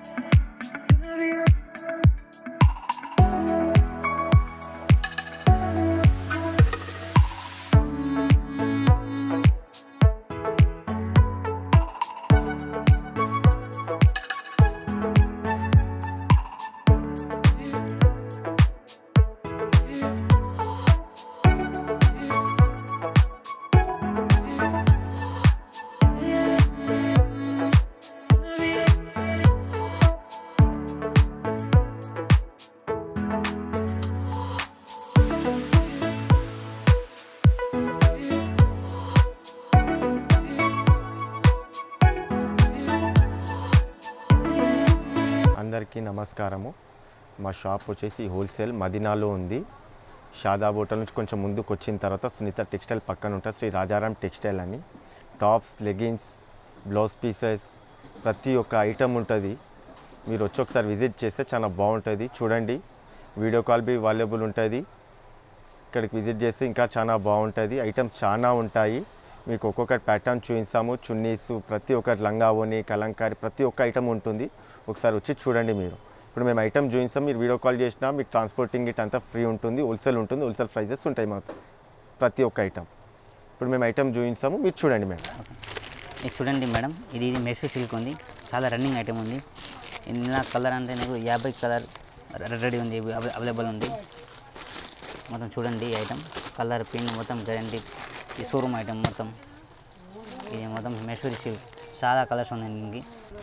అందరికీ నమస్కారము మా షాప్ వచ్చేసి హోల్సేల్ మదీనాలో ఉంది షాదాబ్ హోటల్ నుంచి కొంచెం ముందుకు వచ్చిన తర్వాత సునీత టెక్స్టైల్ పక్కన ఉంటుంది శ్రీ రాజారాం టెక్స్టైల్ అని టాప్స్ లెగిన్స్ బ్లౌజ్ పీసెస్ ప్రతి ఒక్క ఐటమ్ ఉంటుంది మీరు వచ్చి ఒకసారి విజిట్ చేస్తే చాలా బాగుంటుంది చూడండి వీడియో కాల్ బి అవైలబుల్ ఉంటుంది ఇక్కడికి విజిట్ చేస్తే ఇంకా చాలా బాగుంటుంది ఐటమ్స్ చాలా ఉంటాయి మీకు ఒక్కొక్కటి ప్యాటర్న్ చూపిస్తాము చున్నీస్ ప్రతి ఒక్కటి లంగా ఓని కలంకారీ ప్రతి ఒక్క ఐటమ్ ఉంటుంది ఒకసారి వచ్చి చూడండి మీరు ఇప్పుడు మేము ఐటమ్ చూపిస్తాం మీరు వీడియో కాల్ చేసినా మీకు ట్రాన్స్పోర్టింగ్ ఇట్ అంతా ఫ్రీ ఉంటుంది హోల్సేల్ ఉంటుంది హోల్సేల్ ప్రైజెస్ ఉంటాయి మాకు ప్రతి ఒక్క ఐటమ్ ఇప్పుడు మేము ఐటమ్ చూపిస్తాము మీరు చూడండి మేడం ఇది చూడండి మేడం ఇది ఇది మెస్ సిల్క్ ఉంది చాలా రన్నింగ్ ఐటమ్ ఉంది ఇందులో కలర్ అంటే నీకు యాభై కలర్ రెడీ ఉంది అవైలబుల్ ఉంది మొత్తం చూడండి ఈ ఐటమ్ కలర్ పిన్ మొత్తం గ్యారంటీ ఈ షోరూమ్ ఐటమ్ మొత్తం ఇది మొత్తం మెషూరి సిల్క్ చాలా కలర్స్ ఉన్నాయి దీనికి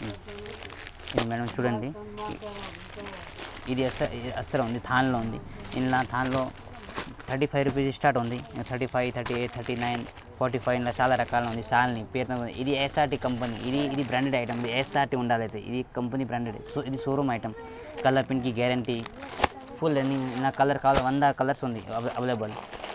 ఇది మేడం చూడండి ఇది అస్త ఇది అస్త్రం ఉంది థాన్లో ఉంది ఇందులో థాన్లో థర్టీ ఫైవ్ రూపీస్ స్టార్ట్ ఉంది thirty five thirty eight thirty nine forty five ఇలా చాలా రకాల ఉంది సాల్ని పేరు ఇది ఎస్ఆర్టీ కంపెనీ ఇది ఇది బ్రాండెడ్ ఐటమ్ ఇది ఎస్ఆర్టీ ఉండాలి అయితే ఇది కంపెనీ బ్రాండెడ్ సో ఇది షోరూమ్ ఐటమ్ కలర్ పిన్కి గ్యారంటీ ఫుల్ రన్నింగ్ నా కలర్ కావాలి వంద కలర్స్ ఉంది అవైలబుల్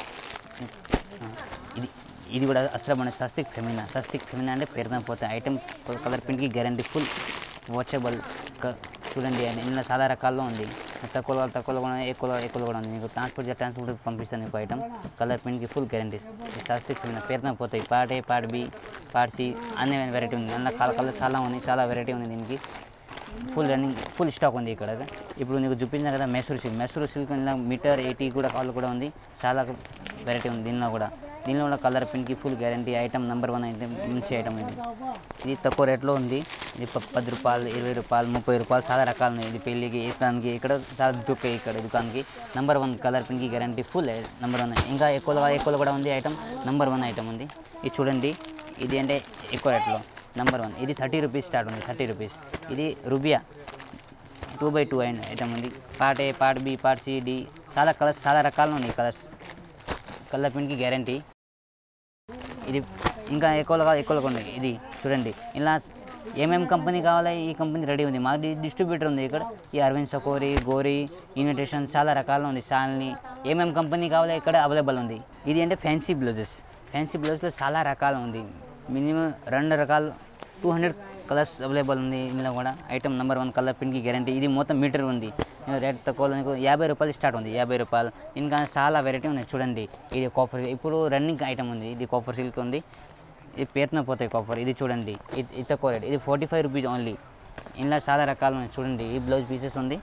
ఇది ఇది కూడా అస్త్రమైన సస్తిక్ ఫెమినా సస్తిక్ ఫెమినా అంటే పేరున పోతే ఐటమ్ కలర్ ప్రింట్కి గ్యారంటీ ఫుల్ వాచబుల్ చూడండి అని ఇందులో చాలా రకాల్లో ఉంది తక్కువ తక్కువలో కూడా ఎక్కువ ఎక్కువలో కూడా ఉంది మీకు ట్రాన్స్పోర్ట్ ట్రాన్స్పోర్ట్ పంపిస్తాను మీకు ఐటమ్ కలర్ ప్రింట్కి ఫుల్ గ్యారంటీ సస్తిక్ ఫెమినా పేరున పోతాయి part A part B part C అన్ని వెరైటీ ఉంది అందులో కలర్ కలర్ చాలా ఉంది చాలా వెరైటీ ఉంది దీనికి ఫుల్ రన్నింగ్ ఫుల్ స్టాక్ ఉంది ఇక్కడ ఇప్పుడు నీకు చూపించిన కదా మెసూర్ సిల్క్ మెసూర్ సిల్క్ ఇందులో మీటర్ ఎయిటీ కూడా కాల్ కూడా ఉంది చాలా వెరైటీ ఉంది దీనిలో కూడా దీనిలో కూడా కలర్ పిన్కి full guarantee item number one item మంచి ఐటమ్ ఇది ఇది తక్కువ రేట్లో ఉంది ఇది ప- పది రూపాయలు ఇరవై రూపాయలు ముప్పై రూపాయలు చాలా రకాలు ఉన్నాయి ఇది పెళ్ళికి వేస్తానికి ఇక్కడ చాలా దొరుకుతాయి ఇక్కడ దుకాణానికి నెంబర్ వన్ కలర్ పిన్కి గ్యారంటీ ఫుల్ నెంబర్ వన్ ఇంకా ఎక్కువలో ఎక్కువలో కూడా ఉంది ఐటమ్ నెంబర్ వన్ ఐటమ్ ఉంది ఇది చూడండి ఇది అంటే ఎక్కువ రేట్లో నెంబర్ వన్ ఇది థర్టీ రూపీస్ స్టార్ట్ ఉంది థర్టీ రూపీస్ ఇది రుబియా టూ బై టూ అయిన ఐటమ్ ఉంది part A part B part C D చాలా కలర్స్ చాలా రకాలు ఉన్నాయి కలర్స్ కలర్ ప్రింట్కి గ్యారంటీ ఇది ఇంకా ఎక్కువగా ఎక్కువగా ఉన్నాయి ఇది చూడండి ఇలా ఏమేం కంపెనీ కావాలో ఈ కంపెనీ రెడీ ఉంది మాకు డి- డిస్ట్రిబ్యూటర్ ఉంది ఇక్కడ ఈ అరవింద్ సకోరి గోరి ఇన్విటేషన్ చాలా రకాలు ఉంది షాల్ని ఏమేం కంపెనీ కావాలో ఇక్కడ అవైలబుల్ ఉంది ఇది అంటే ఫ్యాన్సీ బ్లౌజెస్ ఫ్యాన్సీ బ్లౌజ్లో చాలా రకాలు ఉంది మినిమం రెండు రకాలు టూ హండ్రెడ్ కలర్స్ అవైలబుల్ ఉంది ఇందులో కూడా ఐటమ్ నెంబర్ వన్ కలర్ పిన్కి గ్యారంటీ ఇది మొత్తం మీటర్ ఉంది రేట్ తక్కువ నీకు యాభై రూపాయలు స్టార్ట్ ఉంది యాభై రూపాయలు ఇంకా చాలా వెరైటీ ఉంది చూడండి ఇది కాఫర్ ఇప్పుడు రన్నింగ్ ఐటమ్ ఉంది ఇది కాఫర్ సిల్క్ ఉంది ఇది పేరున పోతాయి కాఫర్ ఇది చూడండి ఇది ఇది తక్కువ రేట్ ఇది ఫార్టీ ఫైవ్ రూపీస్ ఓన్లీ ఇందులో చాలా రకాలు ఉన్నాయి చూడండి ఈ బ్లౌజ్ పీసెస్ ఉంది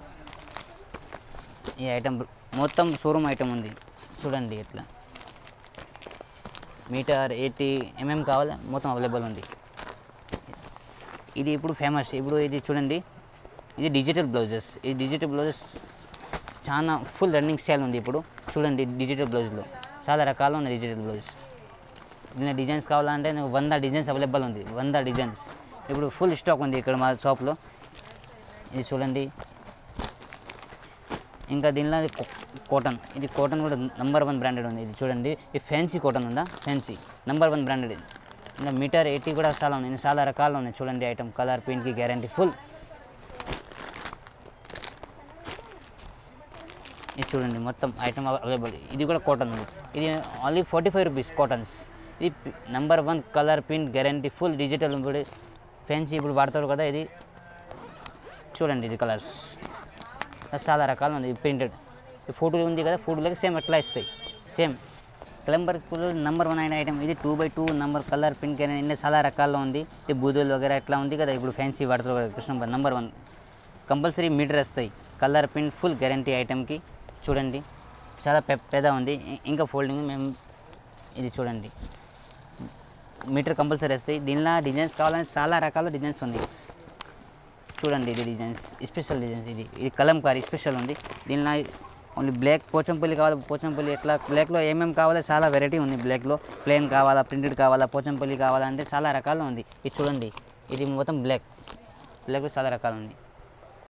ఈ ఐటమ్ మొత్తం షోరూమ్ ఐటమ్ ఉంది చూడండి ఇట్లా మీటర్ ఎయిటీ ఎంఎం కావాలి మొత్తం అవైలబుల్ ఉంది ఇది ఇప్పుడు ఫేమస్ ఇప్పుడు ఇది చూడండి ఇది డిజిటల్ బ్లౌజెస్ ఈ డిజిటల్ బ్లౌజెస్ చాలా ఫుల్ రన్నింగ్ స్టైల్ ఉంది ఇప్పుడు చూడండి డిజిటల్ బ్లౌజ్లో చాలా రకాలు ఉంది డిజిటల్ బ్లౌజ్ దీని డిజైన్స్ కావాలంటే నాకు వంద డిజైన్స్ అవైలబుల్ ఉంది వంద డిజైన్స్ ఇప్పుడు ఫుల్ స్టాక్ ఉంది ఇక్కడ మా షాప్లో ఇది చూడండి ఇంకా దీనిలో ఇది కో- కాటన్ ఇది కాటన్ కూడా నెంబర్ వన్ బ్రాండెడ్ ఉంది ఇది చూడండి ఇది ఫ్యాన్సీ కాటన్ ఉందా ఫ్యాన్సీ నెంబర్ వన్ బ్రాండెడ్ ఇది ఇంకా మీటర్ ఎయిటీ కూడా చాలా ఉంది ఇంకా చాలా రకాలు ఉన్నాయి చూడండి ఐటమ్ కలర్ పెయింట్కి గ్యారంటీ ఫుల్ ఇది చూడండి మొత్తం ఐటమ్ అవైలబుల్ ఇది కూడా కాటన్ ఉంది ఇది only forty five rupees cottons ఇది number one colour print guarantee full digital ఇప్పుడు ఫ్యాన్సీ ఇప్పుడు వాడతారు కదా ఇది చూడండి ఇది కలర్స్ చాలా రకాలు ఉంది ప్రింటెడ్ ఈ ఫోటోలు ఉంది కదా ఫోటోలకి సేమ్ అట్లా ఇస్తాయి సేమ్ క్లంబర్ నెంబర్ వన్ అయిన ఐటమ్ ఇది two by two number colour pink అయినా ఇన్ని చాలా రకాల్లో ఉంది ఇది బూదులు వగేరా ఇట్లా ఉంది కదా ఇప్పుడు ఫ్యాన్సీ వాడతారు కదా Krishna number one compulsory metre వస్తాయి కలర్ ప్రింట్ ఫుల్ గ్యారంటీ ఐటెంకి చూడండి చాలా పె పెద్ద ఉంది ఇ- ఇంకా ఫోల్డింగ్ మేము ఇది చూడండి మీటర్ కంపల్సరీ వస్తాయి దీనిలో డిజైన్స్ కావాలని చాలా రకాల డిజైన్స్ ఉంది చూడండి ఇది డిజైన్స్ స్పెషల్ డిజైన్స్ ఇది ఇది కలంకారీ స్పెషల్ ఉంది దీనిలో ఓన్లీ బ్లాక్ పోచంపల్లి కావాలి పోచంపల్లి ఎట్లా బ్లాక్లో ఏమేమి కావాలో చాలా వెరైటీ ఉంది బ్లాక్లో ప్లెయిన్ కావాలా ప్రింటెడ్ కావాలా పోచంపల్లి కావాలా అంటే చాలా రకాలు ఉంది ఇది చూడండి ఇది మొత్తం బ్లాక్ బ్లాక్లో చాలా రకాలు ఉంది